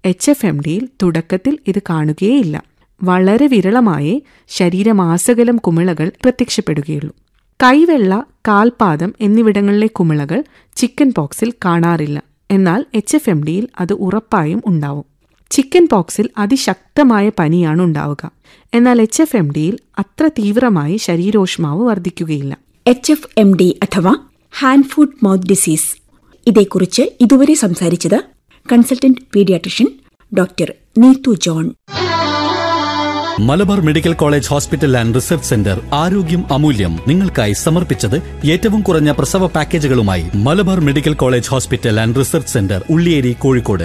H F M ഡിയിൽ തുടക്കത്തിൽ ഇത് കാണുകയേയില്ല വളരെ വിരളമായേ ശരീരമാസകലം കുമിളകൾ പ്രത്യക്ഷപ്പെടുകയുള്ളൂ കൈവെള്ള കാൽപാദം എന്നിവിടങ്ങളിലെ കുമിളകൾ ചിക്കൻ പോക്സിൽ കാണാറില്ല എന്നാൽ എച്ച് എഫ് എം ഡിയിൽ അത് ഉറപ്പായും ഉണ്ടാവും ചിക്കൻ പോക്സിൽ അതിശക്തമായ പനിയാണ് ഉണ്ടാവുക എന്നാൽ എച്ച് എഫ് എം ഡിയിൽ അത്ര തീവ്രമായി ശരീരോഷ്മാവ് വർദ്ധിക്കുകയില്ല എച്ച് എഫ് എം ഡി അഥവാ ഹാൻഡ് ഫുഡ് മൗത്ത് ഡിസീസ് ഇതേക്കുറിച്ച് ഇതുവരെ സംസാരിച്ചത് consultant paediatrician doctor Neethu John Malabar medical college hospital and research centre ആരോഗ്യം അമൂല്യം നിങ്ങൾക്കായി സമർപ്പിച്ചത് ഏറ്റവും കുറഞ്ഞ പ്രസവ പാക്കേജുകളുമായി Malabar medical college hospital and research centre Ulliyeri Kozhikode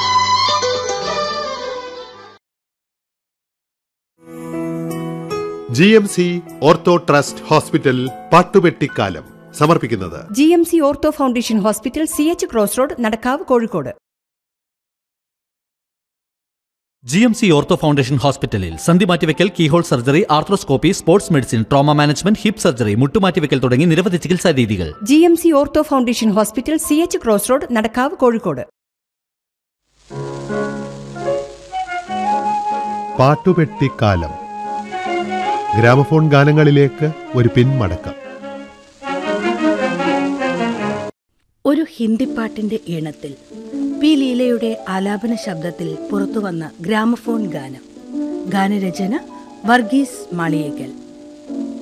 G M C ortho trust hospital പാട്ടുപെട്ടിക്കാലം സമർപ്പിക്കുന്നത് G M C ortho foundation hospital C H cross road Nadakkavu Kozhikode G M C ortho foundation ഹോസ്പിറ്റലിൽ സന്ധി മാറ്റിവെക്കൽ keyhole surgery arthroscopy sports medicine trauma management hip surgery മുട്ടുമാറ്റിവെക്കൽ തുടങ്ങി നിരവധി ചികിത്സാ രീതികൾ G M C ortho foundation hospital C H cross road Nadakkavu Kozhikode പാട്ടുപെട്ടിക്കാലം gramophone ഗാനങ്ങളിലേക്ക് ഒരു പിന്മടക്കം ഒരു ഹിന്ദി പാട്ടിന്റെ ഈണത്തിൽ പി ലീലയുടെ ആലാപന ശബ്ദത്തിൽ പുറത്തുവന്ന ഗ്രാമഫോൺ ഗാനം ഗാനരചന വർഗീസ് മാളിയേക്കൽ